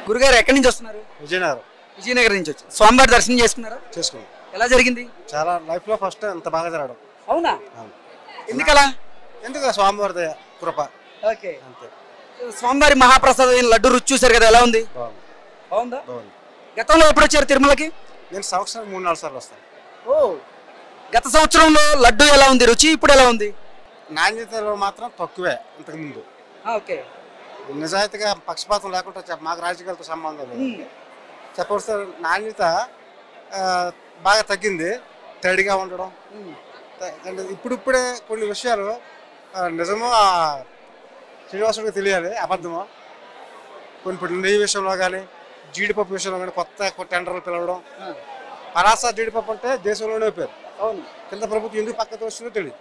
గురుగారు ఎక్కడి నుంచి వస్తున్నారు విజయనగరం విజయనగరం నుంచి వచ్చి స్వామివారి దర్శనం చేసుకున్నారా చేసుకున్నాం ఎలా జరిగింది చాలా లైఫ్లో ఫస్ట్ అంత బాగా జరగడం అవునా అవును. ఎందుకలా ఎందుకు ఆ స్వామివారి దయ కృప ఓకే అంతే స్వామివారి మహాప్రసాదం అయిన లడ్డు రుచి చూశారు కదా ఎలా ఉంది బాగుంది బాగుందా బాగుంది గతంలో ఎప్పుడు వచ్చారు తిరుమలకి నేను సంవత్సరం మూడు నాలుగు సార్లు వస్తాను ఓ గత సంవత్సరంలో లడ్డు ఎలా ఉంది రుచి ఇప్పుడు ఎలా ఉంది నాణ్యతలో మాత్రం తక్కువే ఇంతకుముందు ఓకే నిజాయితీగా పక్షపాతం లేకుండా చెప్ప- మాకు రాజకీయాలతో సంబంధం లేదు చెప్పవలసిన నాణ్యత ఆ, బాగా తగ్గింది తడిగా ఉండడం త- అంటే ఇప్పుడిప్పుడే కొన్ని విషయాలు ఆ, నిజమో ఆ శ్రీనివాసుడికి తెలియాలి అబద్ధమో కొన్ని ఇప్పుడు నెయ్యి విషయంలో కానీ జీడిపప్పు విషయంలో కానీ కొత్త టెండర్లు పిలవడం పరాస జీడిపప్పు అంటే దేశంలోనే పేరు అవును కింద ప్రభుత్వం ఎందుకు పక్కన తోస్తుందో తెలియదు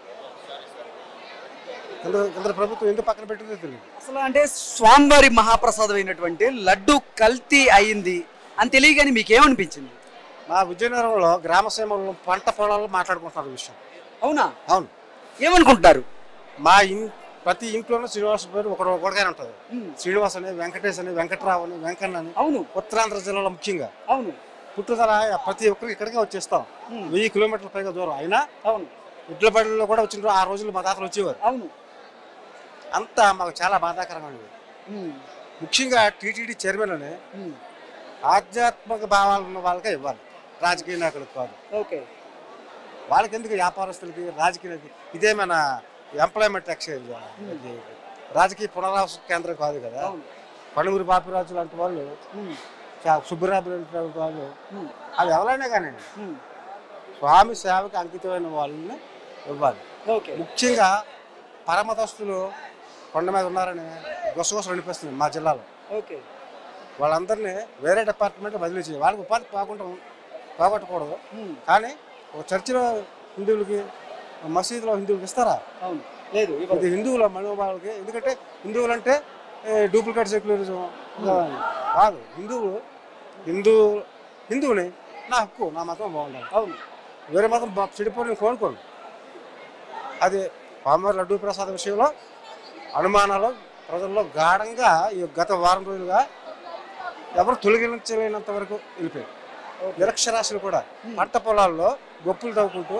కింద కింద ప్రభుత్వం ఎందుకు పక్కన పెట్టిందో తెలియదు అసలు అంటే స్వామివారి మహాప్రసాదం అయినటువంటి లడ్డు కల్తీ అయింది అని తెలియగానే మీకేమనిపించింది మా విజయనగరంలో గ్రామ సీమలో పంట పొలాల్లో మాట్లాడుకుంటున్నారు ఈ విషయం అవునా అవును ఏమనుకుంటున్నారు మా ఇన్ ప్రతి ఇంట్లోనూ శ్రీనివాస పేరు ఒకడు ఒకటిగానే ఉంటుంది శ్రీనివాస్ అని వెంకటేష్ అని వెంకట్రావు అని వెంకన్న అని అవును ఉత్తరాంధ్ర జిల్లాలో ముఖ్యంగా అవును పుట్టుదల ప్రతి ఒక్కరికి ఇక్కడికే వచ్చేస్తాం వెయ్యి కిలోమీటర్ల పైగా దూరం అయినా అవును ఇడ్ల బండిలో కూడా వచ్చిన ఆ రోజులు మా తాతలు వచ్చేవారు అవును అంతా మాకు చాలా బాధాకరంగా ఉండేది ముఖ్యంగా టీటీడీ చైర్మన్ అని ఆధ్యాత్మిక భావాలు ఉన్న వాళ్ళకే ఇవ్వాలి రాజకీయ నాయకులకు కాదు ఓకే వాళ్ళకి ఎందుకు వ్యాపారస్తులకి రాజకీయ నాయకులకి? ఇదే మన ఎంప్లాయ్మెంట్ ఎక్స్చేంజ్ ఇది రాజకీయ పునరావాస కేంద్రం కాదు కదా అవును పలువురు బాపిరాజు లాంటి వాళ్ళు చా- సుబ్బరాజు లాంటి వాళ్ళు అది ఎవరైనా కానీ స్వామి సేవకి అంకితమైన వాళ్ళని ఇవ్వాలి ఓకే ముఖ్యంగా పరమతస్తులు కొండ మీద ఉన్నారని గుసగుసలు అనిపిస్తుంది మా జిల్లాలో ఓకే వాళ్ళందరినీ వేరే డిపార్ట్మెంట్ బదిలీ చేయాలి వాళ్ళకి ఉపాధి పోకుండా పోగొట్టకూడదు కానీ ఒక చర్చిలో హిందువులకి మసీదులో హిందువులకి ఇస్తారా అవును లేదు ఇది హిందువుల మనోభావాలకి ఎందుకంటే హిందువులు అంటే డూప్లికేట్ సెక్యులరిజం కాదు హిందువులు హిందూ హిందువుని నా హక్కు నా మతం బాగుండాలి అవును వేరే మతం బా- చెడిపోయి నేను కోరుకోను అది పామర్ లడ్డూ ప్రసాద్ విషయంలో అనుమానాలు ప్రజల్లో గాఢంగా ఈ గత వారం రోజులుగా ఎవరు తొలగించలేనంత వరకు వెళ్ళిపోయాయి నిరక్షరాస్యులు కూడా పంట పొలాల్లో గొప్పులు తవ్వుకుంటూ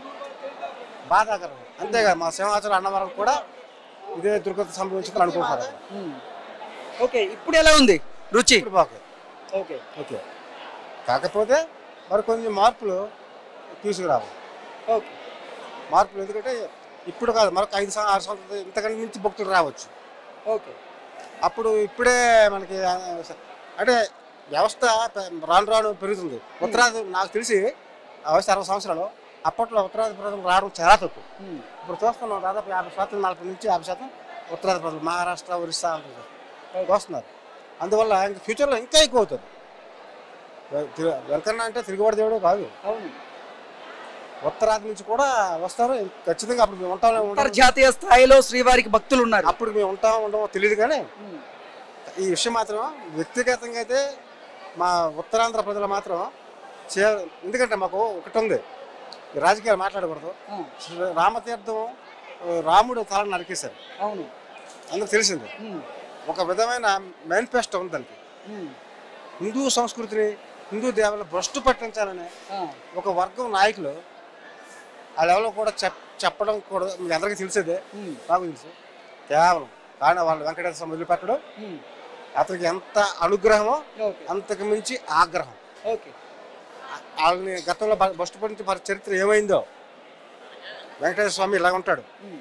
బాధాకరం అంతేగా మా సింహాచలం అన్నవరం కూడా ఇదే దుర్గతి సంభవించిందని అనుకుంటున్నారు అక్కడ. ఓకే ఇప్పుడు ఎలా ఉంది రుచి ఇప్పుడు బాగా ఓకే ఓకే కాకపోతే మరి కొన్ని మార్పులు తీసుకురావాలి ఓకే మార్పులు ఎందుకంటే ఇప్పుడు కాదు మరొక ఐదు సంవత్సరాలు ఆరు సంవత్సరాలు ఇంతకంటే మించి భక్తులు రావచ్చు ఓకే అప్పుడు ఇప్పుడే మనకి ఆ, అంటే వ్యవస్థ పె- రాను రాను పెరుగుతుంది ఉత్తరాది నాకు తెలిసి ఆ వయసు అరవై సంవత్సరాలు అప్పట్లో ఉత్తరాది ప్రజలు రావడం చాలా తక్కువ ఇప్పుడు చూస్తున్నాం దాదాపు యాభై శాతం నలభై నుంచి యాభై శాతం ఉత్తరాది ప్రజలు మహారాష్ట్ర ఒరిస్సా ఆంధ్రప్రదేశ్ వస్తున్నారు అందువల్ల ఇంకా ఫ్యూచర్లో ఇంకా ఎక్కువ అవుతుంది వె- తిరు- వెంకన్న అంటే తిరుగుబాటు దేవుడే కాదు అవును ఉత్తరాది నుంచి కూడా వస్తారు ఖచ్చితంగా అప్పుడు మేము ఉంటామో ఉంటాం అంతర్జాతీయ స్థాయిలో శ్రీవారికి భక్తులు ఉన్నారు అప్పుడు మేము ఉంటామో ఉండమో తెలియదు కానీ ఈ విషయం మాత్రం వ్యక్తిగతంగా అయితే మా ఉత్తరాంధ్ర ప్రజలు మాత్రం చే ఎందుకంటే మాకు ఒకటి ఉంది ఈ రాజకీయాలు మాట్లాడకూడదు శ్రీ రామతీర్థం ఆ, రాముడు తలను నరికేశారు అవును అందుకు తెలిసింది ఒక విధమైన మేనిఫెస్టో ఉంది దానికి హిందూ సంస్కృతిని హిందూ దేవాలను భ్రష్టు పట్టించాలని ఒక వర్గం నాయకులు వాళ్ళు ఎవరో కూడా చెప్ చెప్పడం కూడా మీకు అందరికీ తెలిసేదే నాకు తెలుసు కేవలం కానీ వాళ్ళు వెంకటేశ్వర స్వామి వదిలిపెట్టడం అతనికి ఎంత అనుగ్రహమో ఓకే అంతకు మించి ఆగ్రహం ఓకే వాళ్ళని గతంలో బ- భ్రష్టు పట్టించి మరి చరిత్ర ఏమైందో వెంకటేశ్వర స్వామి ఇలా ఉంటాడు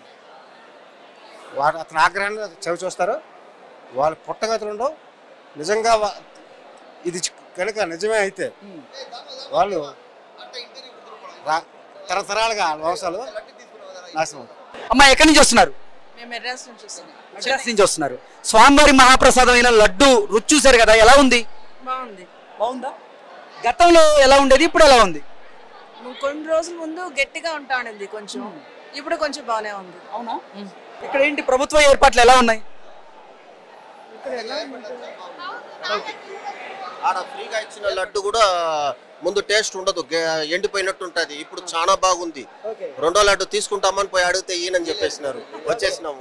వాడు అతని ఆగ్రహాన్ని చవి చూస్తారు వాళ్ళు పుట్టగతులు ఉండవు నిజంగా వా- ఇది చి- కనుక నిజమే అయితే వాళ్ళు రా- తరతరాలుగా వాళ్ళ వంశాలు నాశనం అవుతాయి. అమ్మ ఎక్కడి నుంచి వస్తున్నారు మేము మెడ్రాస్ నుంచి వస్తున్నాం మద్రాస్ నుంచి వస్తున్నారు స్వామివారి మహాప్రసాదం అయిన లడ్డు రుచి చూశారు కదా ఎలా ఉంది బాగుంది బాగుందా గతంలో ఎలా ఉండేది ఇప్పుడు ఎలా ఉంది ము- కొన్ని రోజుల ముందు గట్టిగా ఉంటా ఉండింది కొంచెం ఇప్పుడు కొంచెం బాగానే ఉంది అవునా ఇక్కడ ఏంటి ప్రభుత్వ ఏర్పాట్లు ఎలా ఉన్నాయి ఇక్కడ ఎలా ఉంటుంది ఆడ ఫ్రీగా ఇచ్చిన లడ్డు కూడా ముందు టేస్ట్ ఉండదు గే- ఎండిపోయినట్టు ఉంటది ఇప్పుడు చాలా బాగుంది ఓకే రెండో లడ్డు తీసుకుంటామని పోయి అడిగితే ఈయనని చెప్పేసినారు వచ్చేసినాము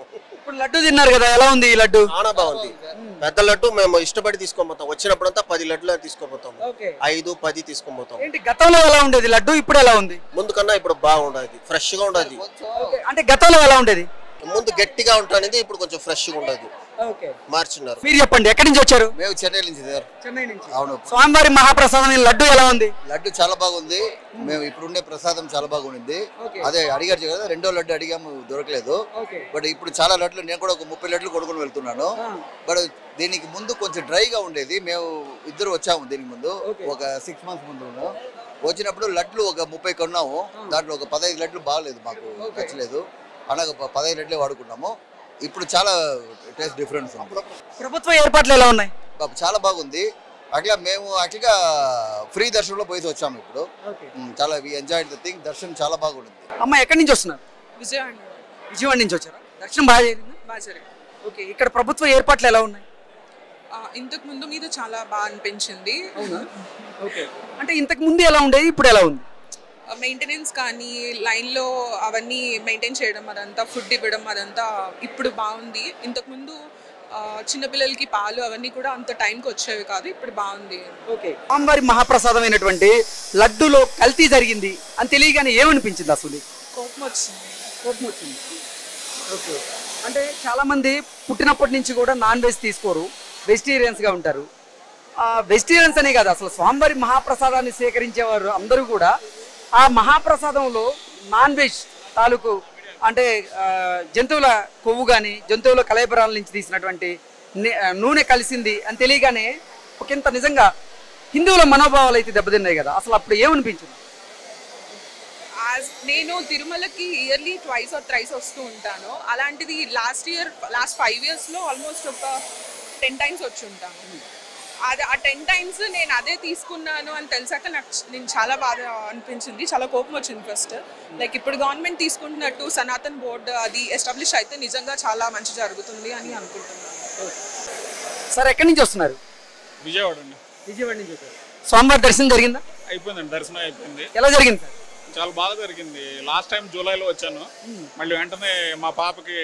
ఇప్పుడు లడ్డు తిన్నారు కదా ఎలా ఉంది ఈ లడ్డు చాలా బాగుంది పెద్ద లడ్డు మేము ఇష్టపడి తీసుకోపోతాం వచ్చినప్పుడంతా పది లడ్లు తీసుకోపోతాం ఓకే ఐదు పది తీసుకోపోతాం ఏంటి గతంలో ఎలా ఉండేది లడ్డు ఇప్పుడు ఎలా ఉంది ముందు కన్నా ఇప్పుడు బాగుండదు ఫ్రెష్ గా ఉండదు ఓకే అంటే గతంలో ఎలా ఉండేది ముందు గట్టిగా ఉంటుంది ఇప్పుడు కొంచెం ఫ్రెష్ గా ఉండదు ఓకే మార్చున్నారు మీరు చెప్పండి ఎక్కడి నుంచి వచ్చారు మేము చెన్నై నుంచి సార్ చెన్నై నుంచి అవును స్వామివారి మహాప్రసాదం ఈ లడ్డు ఎలా ఉంది లడ్డు చాలా బాగుంది మేము ఇప్పుడుండే ప్రసాదం చాలా బాగుంది ఓకే. అదే అడిగారు కదా రెండో లడ్డు అడిగాము దొరకలేదు ఓకే బట్ ఇప్పుడు చాలా లడ్లు నేను కూడా ఒక ముప్పై లడ్లు కొనుక్కొని వెళ్తున్నాను బట్ దీనికి ముందు కొంచెం డ్రైగా ఉండేది మేము ఇద్దరు వచ్చాము దీనికి ముందు ఓకే. ఒక సిక్స్ మంత్స్ ముందు ఉన్నాం. వచ్చినప్పుడు లడ్లు ఒక ముప్పై కొన్నాము దాంట్లో ఒక పదహైదు లడ్లు బాగలేదు మాకు నచ్చలేదు అలాగ ప- పదహైదు లడ్లే వాడుకున్నాము ఇప్పుడు చాలా టేస్ట్ డిఫరెన్స్ ఉంది ప్రభుత్వ ఏర్పాట్లు ఎలా ఉన్నాయి బాబు చాలా బాగుంది అట్లా మేము యాక్చువల్గా ఫ్రీ దర్శనంలో పోయి వచ్చాము ఇప్పుడు ఉమ్, చాలా వి ఎంజాయ్ ద థింగ్ దర్శనం చాలా బాగుంది అమ్మ ఎక్కడి నుంచి వస్తున్నారు విజయవాడ విజయవాడ నుంచి వచ్చారా దర్శనం బాగా జరిగిందా బాగా జరిగింది ఓకే ఇక్కడ ప్రభుత్వ ఏర్పాట్లు ఎలా ఉన్నాయి ఆ, ఇంతకు ముందు మీద చాలా బాగా అనిపించింది ఓకే అంటే ఇంతకు ముందు ఎలా ఉండేది ఇప్పుడు ఎలా ఉంది మెయింటెనెన్స్ కానీ లైన్లో అవన్నీ మెయింటైన్ చేయడం అదంతా ఫుడ్ ఇవ్వడం అదంతా ఇప్పుడు బాగుంది ఇంతకు ముందు ఆ, చిన్నపిల్లలకి పాలు అవన్నీ కూడా అంత టైంకి వచ్చేవి కాదు ఇప్పుడు బాగుంది ఓకే స్వామివారి మహాప్రసాదమైనటువంటి లడ్డులో కల్తీ జరిగింది అని తెలియగానే ఏమనిపించింది అసలు కోపం వచ్చింది కోపం వచ్చింది ఓకే అంటే చాలా మంది పుట్టినప్పటి నుంచి కూడా నాన్ వెజ్ తీసుకోరు వెజిటేరియన్స్ గా ఉంటారు ఆ వెజిటేరియన్స్ అనే కాదు అసలు స్వామివారి మహాప్రసాదాన్ని సేకరించేవారు అందరూ కూడా ఆ మహాప్రసాదంలో నాన్ వెజ్ తాలూకు అంటే ఆ, జంతువుల కొవ్వు కానీ జంతువుల కలయబరాల నుంచి తీసినటువంటి నే- ఆ, నూనె కలిసింది అని తెలియగానే ఒకంత నిజంగా హిందువుల మనోభావాలు అయితే దెబ్బతిన్నాయి కదా అసలు అప్పుడు ఏమనిపించింది యాజ్ నేను తిరుమలకి ఇయర్లీ ట్వైస్ ఆర్ థ్రైస్ వస్తూ ఉంటాను అలాంటిది లాస్ట్ ఇయర్ లాస్ట్ ఫైవ్ ఇయర్స్లో ఆల్మోస్ట్ ఒక టెన్ టైమ్స్ వచ్చి ఉంటాను అది ఆ టెన్ టైమ్స్ నేను అదే తీసుకున్నాను అని తెలిసాక నాకు నేను చాలా బాధ అనిపించింది చాలా కోపం వచ్చింది ఫస్ట్ లైక్ ఇప్పుడు గవర్నమెంట్ తీసుకుంటున్నట్టు సనాతన్ బోర్డు అది ఎస్టాబ్లిష్ అయితే నిజంగా చాలా మంచి జరుగుతుంది అని అనుకుంటున్నాను సార్ ఎక్కడి నుంచి వస్తున్నారు విజయవాడ అండి విజయవాడ నుంచి వచ్చారు స్వామివారి దర్శనం జరిగిందా అయిపోయిందండి దర్శనం అయిపోయింది ఎలా జరిగింది సార్ చాలా బాగా జరిగింది లాస్ట్ టైం జూలైలో వచ్చాను మళ్ళీ వెంటనే మా పాపకి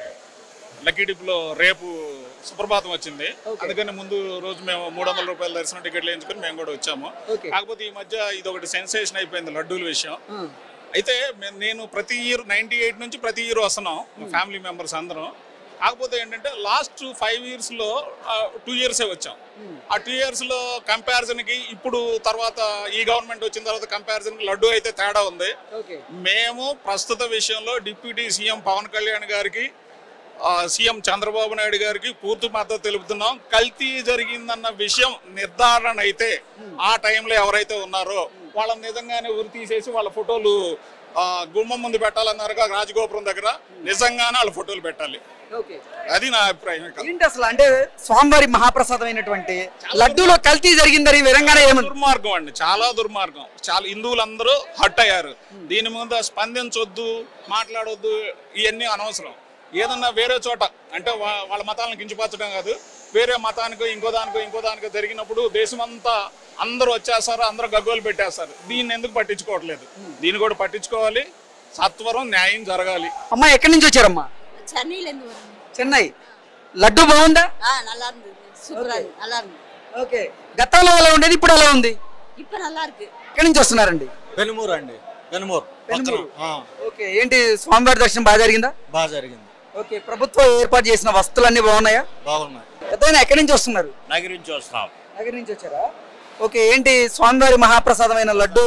లక్కీ డిప్లో రేపు సుప్రభాతం వచ్చింది అందుకని ముందు రోజు మేము మూడు వందల రూపాయల దర్శనం టికెట్లు వేయించుకొని మేము కూడా వచ్చాము ఓకే. కాకపోతే ఈ మధ్య ఇది ఒకటి సెన్సేషన్ అయిపోయింది లడ్డూల విషయం అయితే మే- నేను ప్రతి ఇయర్ నైన్టీ ఎయిట్ నుంచి ప్రతి ఇయర్ వస్తున్నాం మా ఫ్యామిలీ మెంబర్స్ అందరం కాకపోతే ఏంటంటే లాస్ట్ ఫైవ్ ఇయర్స్లో టూ ఇయర్సే వచ్చాం ఆ టూ ఇయర్స్లో కంపారిజన్కి ఇప్పుడు తర్వాత ఈ గవర్నమెంట్ వచ్చిన తర్వాత కంపారిజన్కి లడ్డు అయితే తేడా ఉంది ఓకే మేము ప్రస్తుత విషయంలో డిప్యూటీ సీఎం పవన్ కళ్యాణ్ గారికి ఆ, సీఎం చంద్రబాబు నాయుడు గారికి పూర్తి మద్దతు తెలుపుతున్నాం కల్తీ జరిగిందన్న విషయం నిర్ధారణ అయితే ఆ టైంలో ఎవరైతే ఉన్నారో వాళ్ళని నిజంగానే ఉరి తీసేసి వాళ్ళ ఫోటోలు ఆ, గుమ్మం ముందు పెట్టాలన్నారు రాజగోపురం దగ్గర నిజంగానే వాళ్ళ ఫోటోలు పెట్టాలి ఓకే అది నా అభిప్రాయం ఇక. ఏంటి అసలు అంటే స్వామివారి మహాప్రసాదమైనటువంటి లడ్డూలో కల్తీ జరిగిందని విధంగానే ఏమని దుర్మార్గం అండి చాలా దుర్మార్గం చాలా హిందువులందరూ హట్ అయ్యారు దీని మీద స్పందించొద్దు మాట్లాడొద్దు ఇవన్నీ అనవసరం ఏదన్నా వేరే చోట అంటే వా- వాళ్ళ మతాలను కించపరచడం కాదు వేరే మతానికో ఇంకో దానికో ఇంకో దానికో జరిగినప్పుడు దేశమంతా అందరూ వచ్చేస్తారు అందరూ గగ్గోలు పెట్టేస్తారు దీన్ని ఎందుకు పట్టించుకోవట్లేదు దీన్ని కూడా పట్టించుకోవాలి సత్వరం న్యాయం జరగాలి అమ్మా ఎక్కడి నుంచి వచ్చారమ్మా சென்னையிலேருந்து வரோம் చెన్నై లడ్డు బాగుందా ஆ நல்லா இருந்தது சூப்பரா இருக்கு நல்லா இருந்தது ఓకే గతంలో ఎలా ఉండేది ఇప్పుడు ఎలా ఉంది இப்போ நல்லா இருக்கு ఎక్కడి నుంచి వస్తున్నారండి పెనుమూరు అండి పెనుమూరు పెనుమూరు. ఆ, ఓకే ఏంటి స్వామివారి దర్శనం బాగా జరిగిందా బాగా జరిగింది ఓకే ప్రభుత్వం ఏర్పాటు చేసిన వస్తువులన్నీ బాగున్నాయా బాగున్నాయి పెద్ద ఎక్కడి నుంచి వస్తున్నారు నగరి నుంచి వస్తున్నాం దగ్గర నుంచి వచ్చారా ఓకే ఏంటి స్వామివారి మహాప్రసాదమైన లడ్డు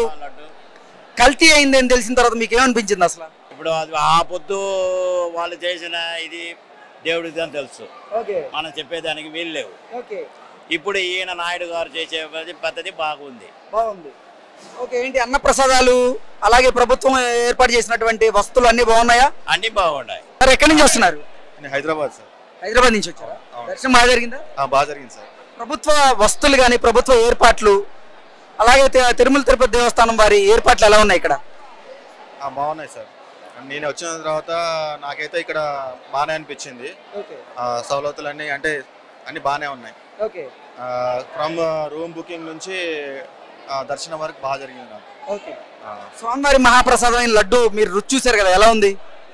కల్తీ అయింది అని తెలిసిన తర్వాత మీకు ఏమనిపించింది అసలు ఇప్పుడు అది ఆ పొద్దు వాళ్ళు చేసిన ఇది దేవుడిది అని తెలుసు ఓకే మనం చెప్పేదానికి వీలు లేవు ఓకే ఇప్పుడు ఈయన నాయుడు గారు చేసే పద్ధతి బాగుంది బాగుంది ఓకే ఏంటి అన్న ప్రసాదాలు అలాగే ప్రభుత్వం ఏర్పాటు చేసినటువంటి వస్తువులు అన్ని బాగున్నాయా అన్ని బాగున్నాయి సార్ ఎక్కడి నుంచి వస్తున్నారు నేను హైదరాబాద్ సార్ హైదరాబాద్ నుంచి వచ్చారా దర్శనం బాగా జరిగిందా ఆ, బాగా జరిగింది సార్ ప్రభుత్వ వస్తువులు కానీ ప్రభుత్వ ఏర్పాట్లు అలాగే తి- తిరుమల తిరుపతి దేవస్థానం వారి ఏర్పాట్లు ఎలా ఉన్నాయి ఇక్కడ ఆ, బాగున్నాయి సార్ నేను వచ్చిన తర్వాత నాకైతే ఇక్కడ బాగానే అనిపించింది ఓకే ఆ, సవలతులు అన్నీ అంటే అన్ని బాగానే ఉన్నాయి ఓకే ఫ్రమ్ రూమ్ బుకింగ్ నుంచి ఆ, దర్శనం వరకు బాగా జరిగింది నాకు ఓకే ఆ, స్వామివారి మహాప్రసాదమైన లడ్డు మీరు రుచి చూశారు కదా ఎలా ఉంది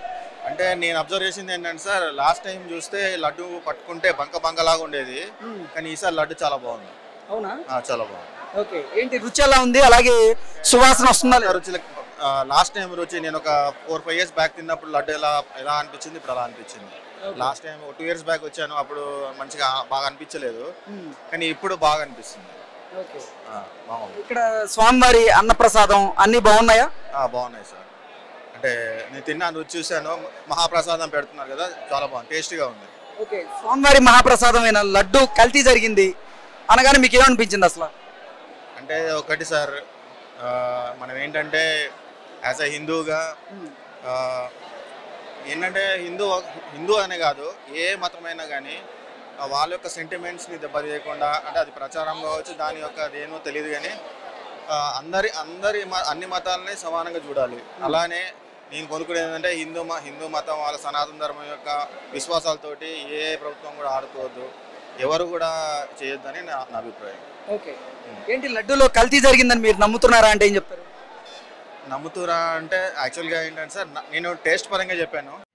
అంటే నేను అబ్జర్వ్ చేసింది ఏంటంటే సార్ లాస్ట్ టైం చూస్తే లడ్డు పట్టుకుంటే బంక బంకలాగా ఉండేది కానీ ఈసారి లడ్డు చాలా బాగుంది అవునా ఆ, చాలా బాగుంది ఓకే ఏంటి రుచి ఎలా ఉంది అలాగే సువాసన వస్తుందా లేదా? రుచి లాస్ట్ టైం రుచి నేను ఒక ఫోర్ ఫైవ్ ఇయర్స్ బ్యాక్ తిన్నప్పుడు లడ్డు ఎలా ఎలా అనిపించింది ఇప్పుడు అలా అనిపించింది last time two years back వచ్చాను అప్పుడు మంచిగా బాగా అనిపించలేదు మ్మ్. కానీ ఇప్పుడు బాగా అనిపిస్తుంది ఓకే ఆ, బాగుంది ఇక్కడ స్వామివారి అన్నప్రసాదం అన్ని బాగున్నాయా ఆ, బాగున్నాయి సార్ అంటే నేను తిన్నాను రుచి చూశాను మహాప్రసాదం పెడుతున్నారు కదా చాలా బాగుంది టేస్టీగా ఉంది ఓకే స్వామివారి మహాప్రసాదమైన లడ్డు కల్తీ జరిగింది అనగానే మీకు ఏమనిపించింది అసలు అంటే ఒకటి సార్ ఆ, మనం ఏంటంటే యాజ్ అ హిందూగా ఆ, ఏంటంటే హిందూ హిందూ అనే కాదు ఏ మతమైనా కానీ ఆ, వాళ్ళ యొక్క సెంటిమెంట్స్ని దెబ్బతీయకుండా అంటే అది ప్రచారం కావచ్చు దాని యొక్క అదేనో తెలియదు కానీ ఆ, అందరి అందరి మ- అన్ని మతాలని సమానంగా చూడాలి అలానే నేను కొనుక్కునేది ఏంటంటే హిందూ మ హిందూ మతం వాళ్ళ సనాతన ధర్మం యొక్క విశ్వాసాలతోటి ఏ ప్రభుత్వం కూడా ఆడుకోవద్దు ఎవరు కూడా చేయొద్దని నా నా అభిప్రాయం ఓకే ఏంటి లడ్డూలో కల్తీ జరిగిందని మీరు నమ్ముతున్నారా అంటే ఏం చెప్తారు నమ్ముతురా అంటే యాక్చువల్గా ఏంటంటే సార్ నా- నేను టేస్ట్ పరంగా చెప్పాను